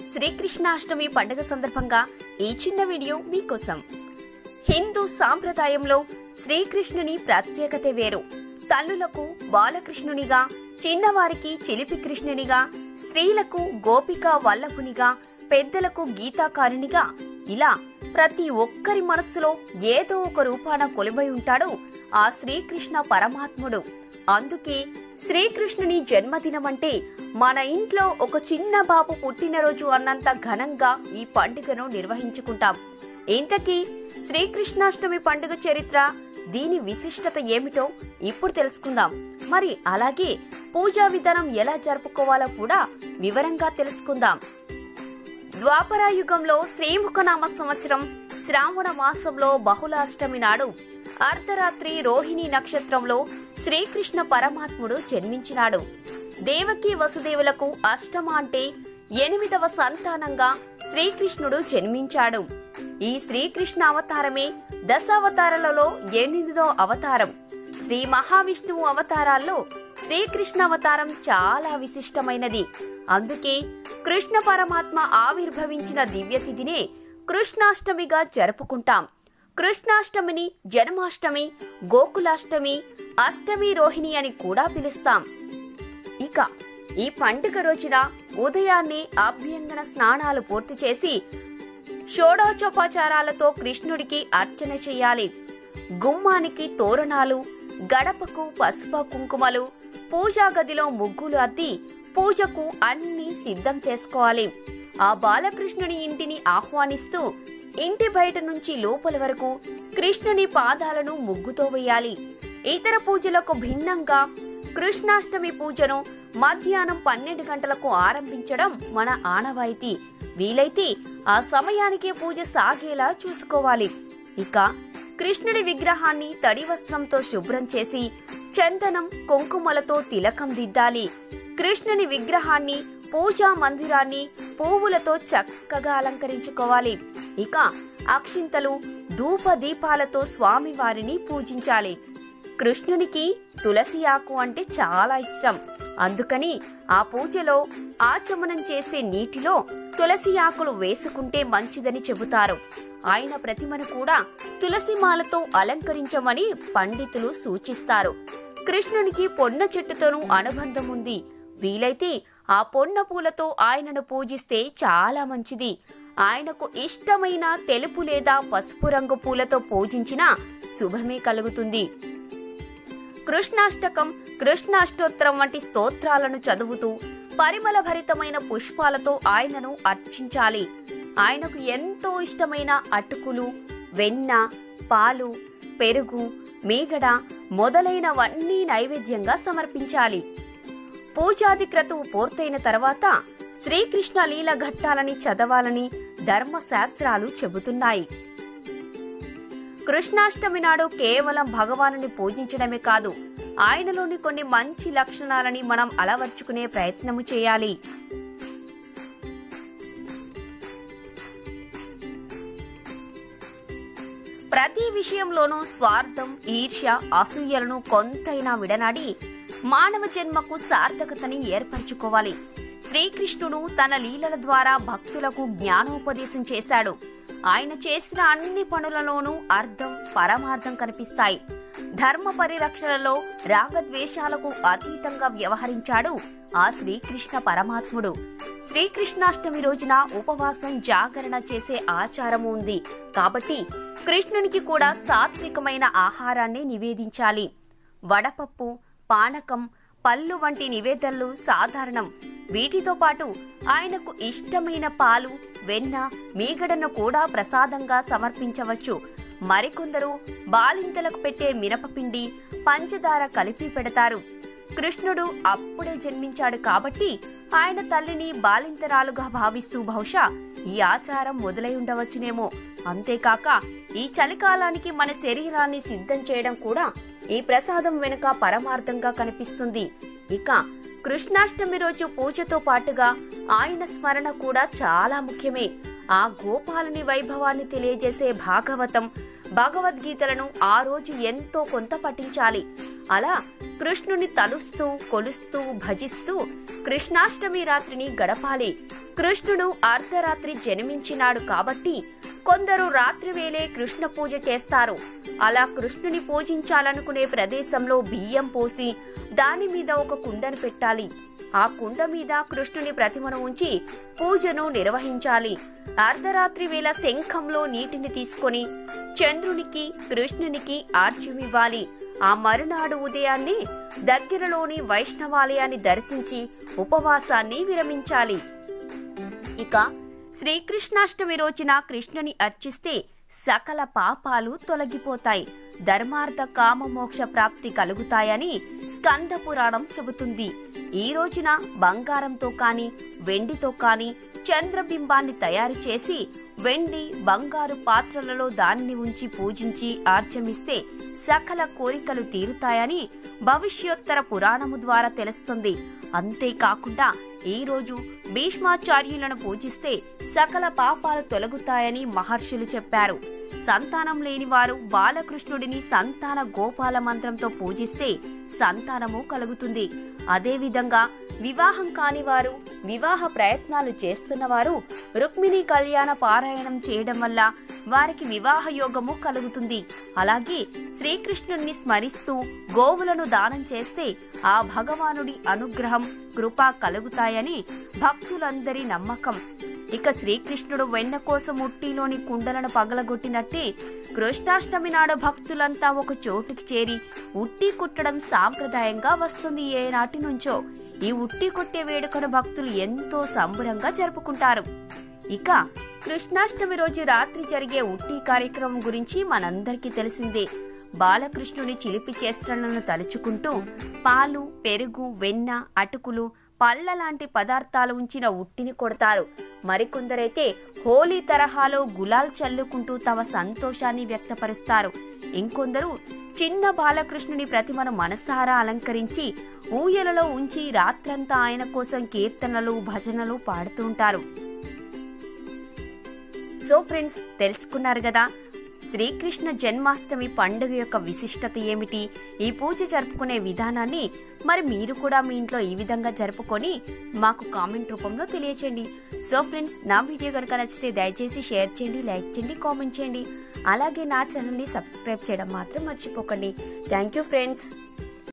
శ్రీకృష్ణాష్టమి పండుగ సందర్భంగా ఈ చిన్న వీడియో మీకోసం హిందూ సాంప్రదాయంలో శ్రీకృష్ణుని ప్రత్యేకత వేరు తల్లులకు బాలకృష్ణునిగా చిన్నవారికి చిలిపి కృష్ణునిగా స్త్రీలకు గోపిక వల్లభునిగా పెద్దలకు గీతాకారునిగా ఇలా ప్రతి ఒక్కరి మనస్సులో ఏదో ఒక రూపాన కొలువై ఉంటాడు ఆ శ్రీకృష్ణ పరమాత్ముడు అందుకే శ్రీకృష్ణుని జన్మదినం అంటే మన ఇంట్లో ఒక చిన్న బాబు పుట్టినరోజు అన్నంత ఘనంగా ఈ పండుగను నిర్వహించుకుంటాం ఇంతకీ శ్రీకృష్ణాష్టమి పండుగ చరిత్ర దీని విశిష్టత ఏమిటో ఇప్పుడు తెలుసుకుందాం మరి అలాగే పూజా విధానం ఎలా జరుపుకోవాలో కూడా వివరంగా తెలుసుకుందాం ద్వాపరాయుగంలో శ్రీముఖనామ సంవత్సరం శ్రావణ మాసంలో బహుళాష్టమి నాడు అర్ధరాత్రి రోహిణి నక్షత్రంలో శ్రీకృష్ణ పరమాత్ముడు జన్మించినాడు దేవకి వసుదేవులకు అష్టమ అంటే ఎనిమిదవ సంతానంగా శ్రీకృష్ణుడు జన్మించాడు ఈ శ్రీకృష్ణ అవతారమే దశావతారాలలో ఎనిమిదో అవతారం శ్రీ మహావిష్ణువు అవతారాల్లో శ్రీకృష్ణ అవతారం చాలా విశిష్టమైనది అందుకే కృష్ణ పరమాత్మ ఆవిర్భవించిన దివ్యతిథినే కృష్ణాష్టమిగా జరుపుకుంటాం కృష్ణాష్టమిని జన్మాష్టమి గోకులాష్టమి అష్టమి రోహిణి అని కూడా పిలుస్తాం ఇక ఈ పండుగ రోజున ఉదయాన్నే అభ్యంగన స్నానాలు పూర్తి చేసి షోడోచోపచారాలతో కృష్ణుడికి అర్చన చేయాలి గుమ్మానికి తోరణాలు గడపకు పసుపు కుంకుమలు పూజా గదిలో ముగ్గులు అద్ది పూజకు అన్ని సిద్ధం చేసుకోవాలి ఆ బాలకృష్ణుని ఇంటిని ఆహ్వానిస్తూ ఇంటి బయట నుంచి లోపల వరకు కృష్ణుని పాదాలను ముగ్గుతో వేయాలి ఇతర పూజలకు భిన్నంగా కృష్ణాష్టమి పూజను మధ్యాహ్నం పన్నెండు గంటలకు ఆరంభించడం మన ఆనవాయితీ వీలైతే ఆ సమయానికే పూజ సాగేలా చూసుకోవాలి ఇక కృష్ణుడి విగ్రహాన్ని తడి వస్త్రంతో శుభ్రం చేసి చందనం కుంకుమలతో తిలకం దిద్దాలి కృష్ణుని విగ్రహాన్ని పూజా మందిరాన్ని పువ్వులతో చక్కగా అలంకరించుకోవాలి ఇక అక్షింతలు ధూప దీపాలతో స్వామివారిని పూజించాలి కృష్ణునికి తులసి ఆకు అంటే చాలా ఇష్టం అందుకని ఆ పూజలో ఆచమనం చేసే నీటిలో తులసి ఆకులు వేసుకుంటే మంచిదని చెబుతారు ఆయన ప్రతిమను కూడా తులసి మాలతో అలంకరించమని పండితులు సూచిస్తారు కృష్ణునికి పొన్న చెట్టుతోనూ అనుబంధం ఉంది వీలైతే ఆ పొన్న పూలతో ఆయనను పూజిస్తే చాలా మంచిది ఆయనకు ఇష్టమైన తెలుపు లేదా పసుపు రంగు పూలతో పూజించినా శుభమే కలుగుతుంది కృష్ణాష్టకం కృష్ణాష్టోత్తరం వంటి స్తోత్రాలను చదువుతూ పరిమళ భరితమైన పుష్పాలతో ఆయనను అర్చించాలి ఆయనకు ఎంతో ఇష్టమైన అటుకులు వెన్న పాలు పెరుగు మీగడ మొదలైనవన్నీ నైవేద్యంగా సమర్పించాలి పూజాది క్రతువు పూర్తయిన తర్వాత శ్రీకృష్ణ లీల ఘట్టాలని చదవాలని ధర్మశాస్త్రాలు చెబుతున్నాయి కృష్ణాష్టమి నాడు కేవలం భగవానుని పూజించడమే కాదు ఆయనలోని కొన్ని మంచి లక్షణాలని మనం అలవర్చుకునే ప్రయత్నము చేయాలి ప్రతి విషయంలోనూ స్వార్థం ఈర్ష్య అసూయలను కొంతైనా విడనాడి మానవ జన్మకు సార్థకతని ఏర్పరచుకోవాలి శ్రీకృష్ణుడు తన లీలల ద్వారా భక్తులకు జ్ఞానోపదేశం చేశాడు ఆయన చేసిన అన్ని పనులలోనూ అర్థం పరమార్థం కనిపిస్తాయి ధర్మ పరిరక్షణలో రాగద్వేషాలకు అతీతంగా వ్యవహరించాడు ఆ శ్రీకృష్ణ పరమాత్ముడు శ్రీకృష్ణాష్టమి రోజున ఉపవాసం జాగరణ చేసే ఆచారం ఉంది కాబట్టి కృష్ణునికి కూడా సాత్వికమైన ఆహారాన్ని నివేదించాలి వడపప్పు పానకం పళ్ళు వంటి నివేదనలు సాధారణం వీటితో పాటు ఆయనకు ఇష్టమైన పాలు వెన్న మీగడను కూడా ప్రసాదంగా సమర్పించవచ్చు మరికొందరు బాలింతలకు పెట్టే మినపపిండి పంచదార కలిపి పెడతారు కృష్ణుడు అప్పుడే జన్మించాడు కాబట్టి ఆయన తల్లిని బాలింతరాలుగా భావిస్తూ బహుశా ఈ ఆచారం మొదలై ఉండవచ్చునేమో అంతేకాక ఈ చలికాలానికి మన శరీరాన్ని సిద్ధం చేయడం కూడా ఈ ప్రసాదం వెనుక పరమార్థంగా కనిపిస్తుంది ఇక కృష్ణాష్టమి రోజు పూజతో పాటుగా ఆయన స్మరణ కూడా చాలా ముఖ్యమే ఆ గోపాలుని వైభవాన్ని తెలియజేసే భాగవతం భగవద్గీతలను ఆ రోజు ఎంతో కొంత పఠించాలి అలా కృష్ణుని తలుస్తూ కొలుస్తూ భజిస్తూ కృష్ణాష్టమి రాత్రిని గడపాలి కృష్ణుడు అర్ధరాత్రి జన్మించినాడు కాబట్టి కొందరు రాత్రి వేళే కృష్ణ పూజ చేస్తారు అలా కృష్ణుని పూజించాలనుకునే ప్రదేశంలో బియ్యం పోసి దాని మీద ఒక కుండను పెట్టాలి ఆ కుండ మీద కృష్ణుని ప్రతిమను ఉంచి పూజను నిర్వహించాలి అర్ధరాత్రి వేళ శంఖంలో నీటిని తీసుకొని చంద్రునికి కృష్ణునికి ఆర్జ్యమివ్వాలి ఆ మరునాడు ఉదయాన్నే దగ్గరలోని వైష్ణవాలయాన్ని దర్శించి ఉపవాసాన్ని విరమించాలి ఇక శ్రీకృష్ణాష్టమి రోజున కృష్ణుని అర్చిస్తే సకల పాపాలు తొలగిపోతాయి ధర్మార్థ కామ మోక్ష ప్రాప్తి కలుగుతాయని స్కంద పురాణం చెబుతుంది ఈ రోజున బంగారంతో కాని వెండితో కాని చంద్రబింబాన్ని తయారు చేసి వెండి బంగారు పాత్రలలో దానిని ఉంచి పూజించి ఆర్చమిస్తే సకల కోరికలు తీరుతాయని భవిష్యోత్తర పురాణము ద్వారా తెలుస్తుంది అంతేకాకుండా ఈ రోజు భీష్మాచార్యులను పూజిస్తే సకల పాపాలు తొలగుతాయని మహర్షులు చెప్పారు సంతానం లేని వారు బాలకృష్ణుడిని సంతాన గోపాల మంత్రంతో పూజిస్తే సంతానము కలుగుతుంది అదేవిధంగా వివాహం కాని వారు వివాహ ప్రయత్నాలు చేస్తున్నవారు రుక్మిణి కళ్యాణ పారాయణం చేయడం వల్ల వారికి వివాహ యోగము కలుగుతుంది అలాగే శ్రీకృష్ణుణ్ణి స్మరిస్తూ గోవులను దానం చేస్తే ఆ భగవానుడి అనుగ్రహం కృప కలుగుతాయని భక్తులందరి నమ్మకం ఇక శ్రీకృష్ణుడు వెన్న కోసం ఉట్టిలోని కుండలను పగలగొట్టినట్టే కృష్ణాష్టమి నాడు భక్తులంతా ఒక చోటుకి చేరి ఉట్టి కుట్టడం సాంప్రదాయంగా వస్తుంది ఏ నాటి నుంచో ఈ ఉట్టి కొట్టే వేడుకను భక్తులు ఎంతో సంబరంగా జరుపుకుంటారు ఇక కృష్ణాష్టమి రోజు రాత్రి జరిగే ఉట్టి కార్యక్రమం గురించి మనందరికీ తెలిసిందే బాలకృష్ణుని చిలిపి చేష్టలను తలుచుకుంటూ పాలు పెరుగు వెన్న అటుకులు పళ్ళ లాంటి పదార్థాలు ఉంచిన ఉట్టిని కొడతారు మరికొందరైతే హోలీ తరహాలో గులాల్ చల్లుకుంటూ తమ సంతోషాన్ని వ్యక్తపరుస్తారు ఇంకొందరు చిన్న బాలకృష్ణుని ప్రతిమను మనసారా అలంకరించి ఊయలలో ఉంచి రాత్రంతా ఆయన కోసం కీర్తనలు భజనలు పాడుతూ ఉంటారు సో ఫ్రెండ్స్ తెలుసుకున్నారు కదా శ్రీకృష్ణ జన్మాష్టమి పండుగ యొక్క విశిష్టత ఏమిటి ఈ పూజ జరుపుకునే విధానాన్ని మరి మీరు కూడా మీ ఇంట్లో ఈ విధంగా జరుపుకొని మాకు కామెంట్ రూపంలో తెలియచేయండి సో ఫ్రెండ్స్ నా వీడియో కనుక నచ్చితే దయచేసి షేర్ చేయండి లైక్ చేయండి కామెంట్ చేయండి అలాగే నా ఛానల్ని సబ్స్క్రైబ్ చేయడం మాత్రం మర్చిపోకండి థ్యాంక్ యూ ఫ్రెండ్స్